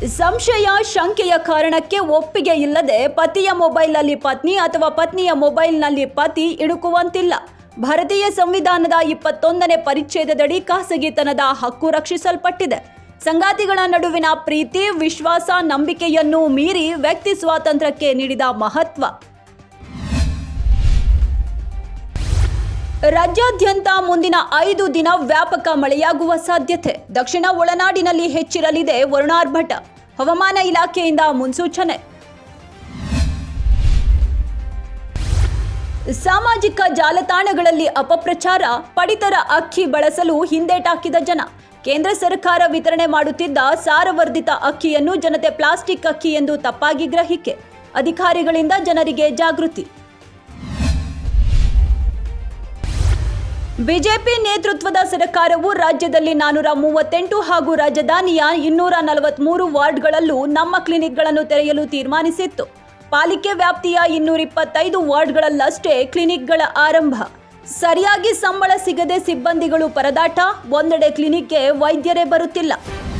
ಸಂಶಯ ಶಂಕೆಯ ಕಾರಣಕ್ಕೆ ಒಪ್ಪಿಗೆ ಇಲ್ಲದೆ ಪತಿಯ ಮೊಬೈಲ್ನಲ್ಲಿ ಪತ್ನಿ ಅಥವಾ ಪತ್ನಿಯ ಮೊಬೈಲ್ನಲ್ಲಿ ಪತಿ ಇಣುಕುವಂತಿಲ್ಲ ಭಾರತೀಯ ಸಂವಿಧಾನದ ಇಪ್ಪತ್ತೊಂದನೇ ಪರಿಚ್ಛೇದದಡಿ ಖಾಸಗಿತನದ ಹಕ್ಕು ರಕ್ಷಿಸಲ್ಪಟ್ಟಿದೆ ಸಂಗಾತಿಗಳ ನಡುವಿನ ಪ್ರೀತಿ ವಿಶ್ವಾಸ ನಂಬಿಕೆಯನ್ನು ಮೀರಿ ವ್ಯಕ್ತಿ ಸ್ವಾತಂತ್ರ್ಯಕ್ಕೆ ನೀಡಿದ ಮಹತ್ವ ರಾಜ್ಯಾದ್ಯಂತ ಮುಂದಿನ ಐದು ದಿನ ವ್ಯಾಪಕ ಮಳೆಯಾಗುವ ಸಾಧ್ಯತೆ ದಕ್ಷಿಣ ಒಳನಾಡಿನಲ್ಲಿ ಹೆಚ್ಚಿರಲಿದೆ ವರುಣಾರ್ಭಟ ಹವಾಮಾನ ಇಲಾಖೆಯಿಂದ ಮುನ್ಸೂಚನೆ ಸಾಮಾಜಿಕ ಜಾಲತಾಣಗಳಲ್ಲಿ ಅಪಪ್ರಚಾರ ಪಡಿತರ ಅಕ್ಕಿ ಬಳಸಲು ಹಿಂದೇಟಾಕಿದ ಜನ ಕೇಂದ್ರ ಸರ್ಕಾರ ವಿತರಣೆ ಮಾಡುತ್ತಿದ್ದ ಸಾರವರ್ಧಿತ ಅಕ್ಕಿಯನ್ನು ಜನತೆ ಪ್ಲಾಸ್ಟಿಕ್ ಅಕ್ಕಿ ಎಂದು ತಪ್ಪಾಗಿ ಗ್ರಹಿಕೆ ಅಧಿಕಾರಿಗಳಿಂದ ಜನರಿಗೆ ಜಾಗೃತಿ ಬಿಜೆಪಿ ನೇತೃತ್ವದ ಸರ್ಕಾರವು ರಾಜ್ಯದಲ್ಲಿ ನಾನೂರ ಮೂವತ್ತೆಂಟು ಹಾಗೂ ರಾಜಧಾನಿಯ ಇನ್ನೂರ ನಲವತ್ಮೂರು ವಾರ್ಡ್ಗಳಲ್ಲೂ ನಮ್ಮ ಕ್ಲಿನಿಕ್ಗಳನ್ನು ತೆರೆಯಲು ತೀರ್ಮಾನಿಸಿತ್ತು ಪಾಲಿಕೆ ವ್ಯಾಪ್ತಿಯ ಇನ್ನೂರ ಇಪ್ಪತ್ತೈದು ವಾರ್ಡ್ಗಳಲ್ಲಷ್ಟೇ ಕ್ಲಿನಿಕ್ಗಳ ಆರಂಭ ಸರಿಯಾಗಿ ಸಂಬಳ ಸಿಗದೆ ಸಿಬ್ಬಂದಿಗಳು ಪರದಾಟ ಒಂದೆಡೆ ಕ್ಲಿನಿಕ್ಗೆ ವೈದ್ಯರೇ ಬರುತ್ತಿಲ್ಲ